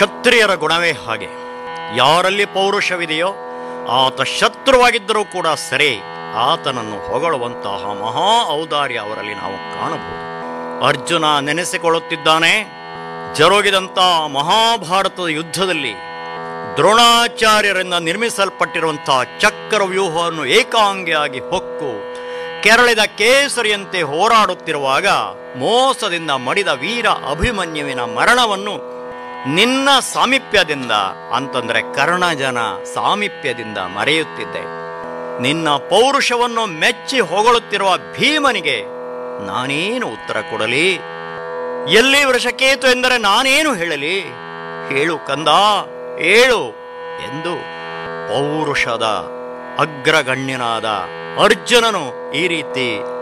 ಕ್ಷತ್ರಿಯರ ಗುಣವೇ ಹಾಗೆ ಯಾರಲ್ಲಿ ಪೌರುಷವಿದೆಯೋ ಆತ ಶತ್ರುವಾಗಿದ್ದರೂ ಕೂಡ ಸರಿ ಆತನನ್ನು ಹೊಗಳುವಂತಹ ಮಹಾ ಔದಾರ್ಯ ಅವರಲ್ಲಿ ನಾವು ಕಾಣಬಹುದು ಅರ್ಜುನ ನೆನೆಸಿಕೊಳ್ಳುತ್ತಿದ್ದಾನೆ ಜರುಗಿದಂಥ ಮಹಾಭಾರತದ ಯುದ್ಧದಲ್ಲಿ ದ್ರೋಣಾಚಾರ್ಯರಿಂದ ನಿರ್ಮಿಸಲ್ಪಟ್ಟಿರುವಂತಹ ಚಕ್ರ ವ್ಯೂಹವನ್ನು ಏಕಾಂಗಿಯಾಗಿ ಹೊಕ್ಕು ಕೆರಳಿದ ಕೇಸರಿಯಂತೆ ಹೋರಾಡುತ್ತಿರುವಾಗ ಮೋಸದಿಂದ ಮಡಿದ ವೀರ ಅಭಿಮನ್ಯುವಿನ ಮರಣವನ್ನು ನಿನ್ನ ಸಾಮೀಪ್ಯದಿಂದ ಅಂತಂದ್ರೆ ಕರ್ಣಜನ ಸಾಮೀಪ್ಯದಿಂದ ಮರೆಯುತ್ತಿದ್ದೆ ನಿನ್ನ ಪೌರುಷವನ್ನು ಮೆಚ್ಚಿ ಹೊಗಳುತ್ತಿರುವ ಭೀಮನಿಗೆ ನಾನೇನು ಉತ್ತರ ಕೊಡಲಿ ಎಲ್ಲಿ ವೃಷಕೇತು ಎಂದರೆ ನಾನೇನು ಹೇಳಲಿ ಹೇಳು ಕಂದ ಹೇಳು ಎಂದು ಪೌರುಷದ ಅಗ್ರಗಣ್ಯನಾದ ಅರ್ಜುನನು ಈ ರೀತಿ